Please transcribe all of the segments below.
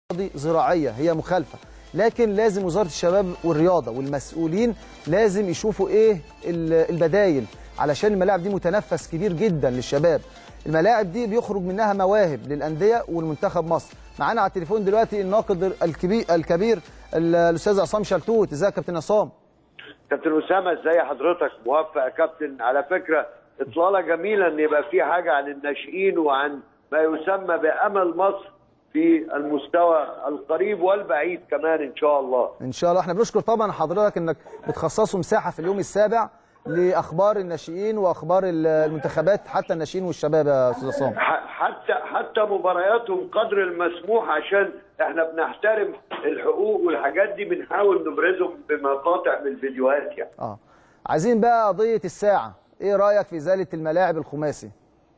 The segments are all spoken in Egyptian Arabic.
دي زراعيه هي مخالفه لكن لازم وزاره الشباب والرياضه والمسؤولين لازم يشوفوا ايه ال- البدايل علشان الملاعب دي متنفس كبير جدا للشباب الملاعب دي بيخرج منها مواهب للانديه والمنتخب مصر معانا على التليفون دلوقتي الناقد الكبير الكبير ال- الاستاذ عصام شلتوت ازيك يا كابتن عصام كابتن اسامه ازي حضرتك موفق يا كابتن على فكره اطلاله جميله ان يبقى في حاجه عن الناشئين وعن ما يسمى بامل مصر في المستوى القريب والبعيد كمان ان شاء الله ان شاء الله احنا بنشكر طبعا حضرتك انك بتخصصوا مساحه في اليوم السابع لاخبار الناشئين واخبار ال- المنتخبات حتى الناشئين والشباب يا استاذ عصام ح- حتى حتى مبارياتهم قدر المسموح عشان احنا بنحترم الحقوق والحاجات دي بنحاول نبرزهم بمقاطع من الفيديوهات يعني اه عايزين بقى قضيه الساعه ايه رايك في ازاله الملاعب الخماسي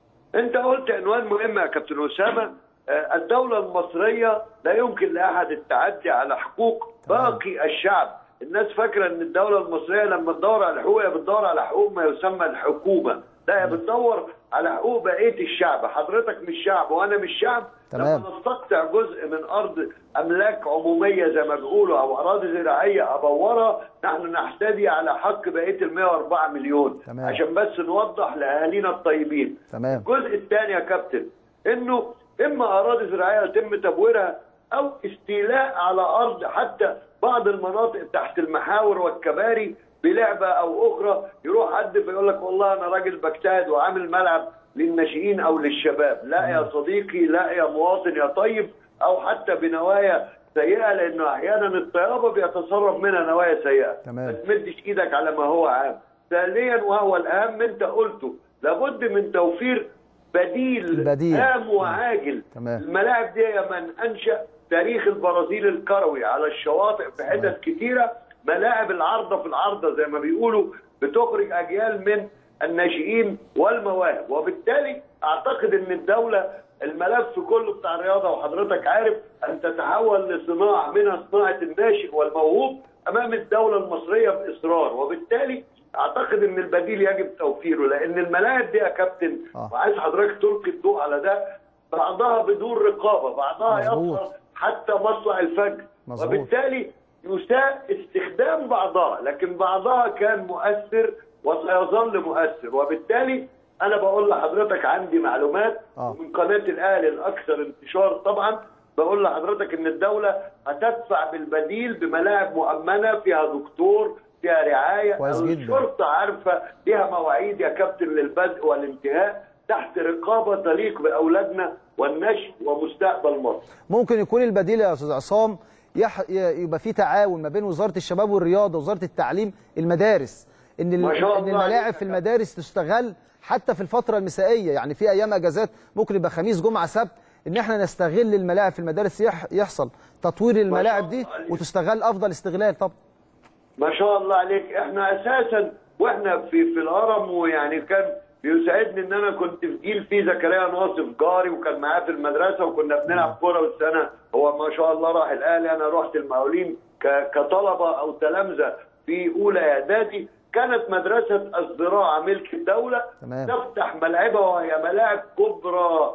انت قلت عنوان مهم يا كابتن اسامه آه، الدوله المصريه لا يمكن لاحد التعدي على حقوق باقي الشعب الناس فاكره ان الدوله المصريه لما تدور على حقوق هي بتدور على حقوق ما يسمى الحكومه لا هي بتدور على حقوق بقيه الشعب حضرتك مش شعب وانا مش شعب تمام. لما نستقطع جزء من ارض املاك عموميه زي ما بيقولوا او اراضي زراعيه ابورها نحن نحتدي على حق بقيه ال 104 مليون تمام. عشان بس نوضح لاهالينا الطيبين تمام الجزء الثاني يا كابتن انه اما اراضي زراعيه يتم تبويرها او استيلاء على ارض حتى بعض المناطق تحت المحاور والكباري بلعبه او اخرى يروح حد فيقول لك والله انا راجل بجتهد وعامل ملعب للناشئين او للشباب لا يا صديقي لا يا مواطن يا طيب او حتى بنوايا سيئه لانه احيانا الطيابه بيتصرف منها نوايا سيئه تمام. ما تمدش ايدك على ما هو عام ثانيا وهو الاهم انت قلته لابد من توفير بديل بديل. هام وعاجل تمام. الملاعب دي يا من انشا تاريخ البرازيل الكروي على الشواطئ في حتت كتيره ملاعب العارضه في العارضه زي ما بيقولوا بتخرج اجيال من الناشئين والمواهب وبالتالي اعتقد ان الدوله الملف كله بتاع الرياضه وحضرتك عارف ان تتحول لصناعه منها صناعه الناشئ والموهوب امام الدوله المصريه باصرار وبالتالي اعتقد ان البديل يجب توفيره لان الملاعب دي يا كابتن آه. وعايز حضرتك تلقي الضوء على ده بعضها بدون رقابه بعضها مظبوط. يصل حتى مطلع الفجر مظبوط. وبالتالي يساء استخدام بعضها لكن بعضها كان مؤثر وسيظل مؤثر وبالتالي انا بقول لحضرتك عندي معلومات آه. من قناه الاهلي الاكثر انتشار طبعا بقول لحضرتك ان الدوله هتدفع بالبديل بملاعب مؤمنه فيها دكتور فيها رعايه كويس جدا. الشرطه عارفه ليها مواعيد يا كابتن للبدء والانتهاء تحت رقابه تليق باولادنا والنشء ومستقبل مصر ممكن يكون البديل يا استاذ عصام يح... ي- يبقى في تعاون ما بين وزاره الشباب والرياضه ووزاره التعليم المدارس ان ال... ما شاء ان الله الملاعب عليك في يا المدارس تستغل حتى في الفتره المسائيه يعني في ايام اجازات ممكن يبقى خميس جمعه سبت ان احنا نستغل الملاعب في المدارس يح... يحصل تطوير الملاعب دي الله عليك. وتستغل افضل استغلال طبعا ما شاء الله عليك احنا اساسا واحنا في في الهرم ويعني كان بيسعدني ان انا كنت في جيل فيه زكريا ناصف جاري وكان معاه في المدرسه وكنا بنلعب كوره والسنه هو ما شاء الله راح الاهلي انا رحت المقاولين ك- كطلبه او تلامذه في اولى اعدادي كانت مدرسه الزراعه ملك الدوله تمام. تفتح ملاعبها وهي ملاعب كبرى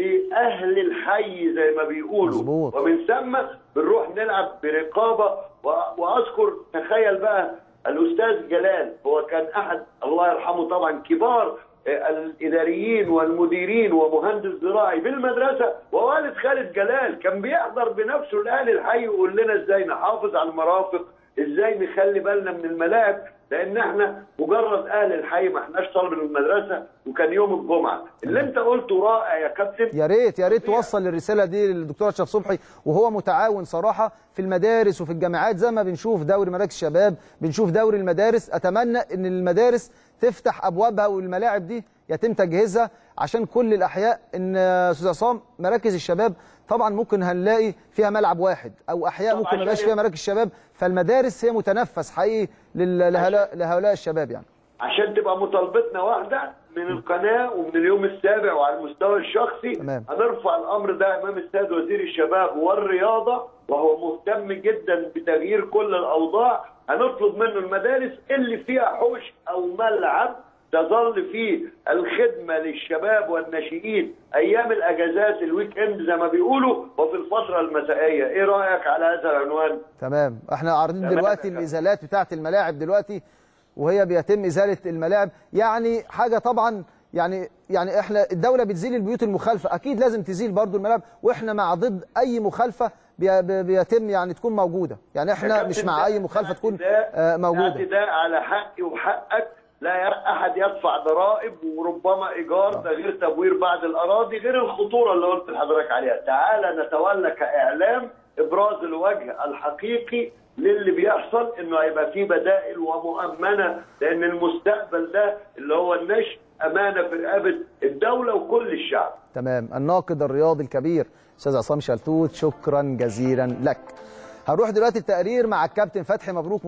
لاهل الحي زي ما بيقولوا مظبوط. ومن ثم بنروح نلعب برقابه و- واذكر تخيل بقى الاستاذ جلال هو كان احد الله يرحمه طبعا كبار آه، الاداريين والمديرين ومهندس زراعي في المدرسه ووالد خالد جلال كان بيحضر بنفسه لاهل الحي ويقول لنا ازاي نحافظ على المرافق ازاي نخلي بالنا من الملاعب لان احنا مجرد اهل الحي ما احناش طالب من المدرسه وكان يوم الجمعه اللي انت قلته رائع يا كابتن يا ريت يا ريت توصل الرساله دي للدكتور اشرف صبحي وهو متعاون صراحه في المدارس وفي الجامعات زي ما بنشوف دوري مراكز الشباب بنشوف دوري المدارس اتمنى ان المدارس تفتح ابوابها والملاعب دي يتم تجهيزها عشان كل الاحياء ان استاذ عصام مراكز الشباب طبعا ممكن هنلاقي فيها ملعب واحد او احياء طب ممكن ما يبقاش عشان- فيها مراكز شباب فالمدارس هي متنفس حقيقي لل- لهؤلاء لهؤلاء الشباب يعني عشان تبقى مطالبتنا واحده من القناه ومن اليوم السابع وعلى المستوى الشخصي تمام. هنرفع الامر ده امام السيد وزير الشباب والرياضه وهو مهتم جدا بتغيير كل الاوضاع هنطلب منه المدارس اللي فيها حوش او ملعب تظل فيه الخدمه للشباب والناشئين ايام الاجازات الويك اند زي ما بيقولوا وفي الفتره المسائيه ايه رايك على هذا العنوان تمام احنا عارضين تمام دلوقتي يا كابتن. الازالات بتاعه الملاعب دلوقتي وهي بيتم ازاله الملاعب يعني حاجه طبعا يعني يعني احنا الدوله بتزيل البيوت المخالفه اكيد لازم تزيل برضو الملاعب واحنا مع ضد اي مخالفه بي- بي- بيتم يعني تكون موجوده يعني يا احنا كابتن مش مع ده اي مخالفه تكون اعتداء- آه، موجوده اعتداء على حقي وحقك لا ي- احد يدفع ضرائب وربما ايجار ده غير تبوير بعض الاراضي غير الخطوره اللي قلت لحضرتك عليها تعالى نتولى كاعلام ابراز الوجه الحقيقي للي بيحصل انه هيبقى في بدائل ومؤمنه لان المستقبل ده اللي هو النشء امانه في رقبه الدوله وكل الشعب تمام الناقد الرياضي الكبير استاذ عصام شلتوت شكرا جزيلا لك هنروح دلوقتي التقرير مع الكابتن فتحي مبروك